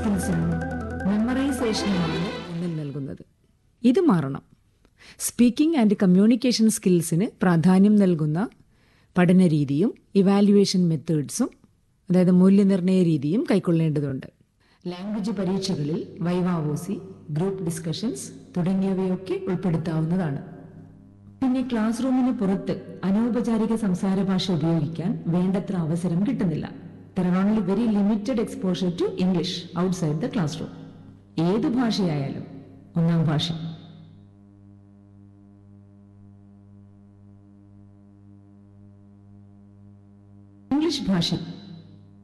സ്കിൽസിനും മെമ്മറൈസേഷനുമാണ് ഊന്നൽ നൽകുന്നത് ഇത് മാറണം സ്പീക്കിംഗ് ആൻഡ് കമ്മ്യൂണിക്കേഷൻ സ്കിൽസിന് പ്രാധാന്യം നൽകുന്ന പഠന രീതിയും ഇവാലുവേഷൻ മെത്തേഡ്സും അതായത് മൂല്യനിർണ്ണയ രീതിയും കൈക്കൊള്ളേണ്ടതുണ്ട് ലാംഗ്വേജ് പരീക്ഷകളിൽ വൈവാവോസി ഗ്രൂപ്പ് ഡിസ്കഷൻസ് തുടങ്ങിയവയൊക്കെ ഉൾപ്പെടുത്താവുന്നതാണ് പിന്നെ ക്ലാസ് റൂമിന് പുറത്ത് അനൗപചാരിക സംസാര ഭാഷ ഉപയോഗിക്കാൻ വേണ്ടത്ര അവസരം കിട്ടുന്നില്ല there are only very limited exposure to English outside the classroom ഏത് ഭാഷയായാലും ഒന്നാം ഭാഷ ഇംഗ്ലീഷ് ഭാഷ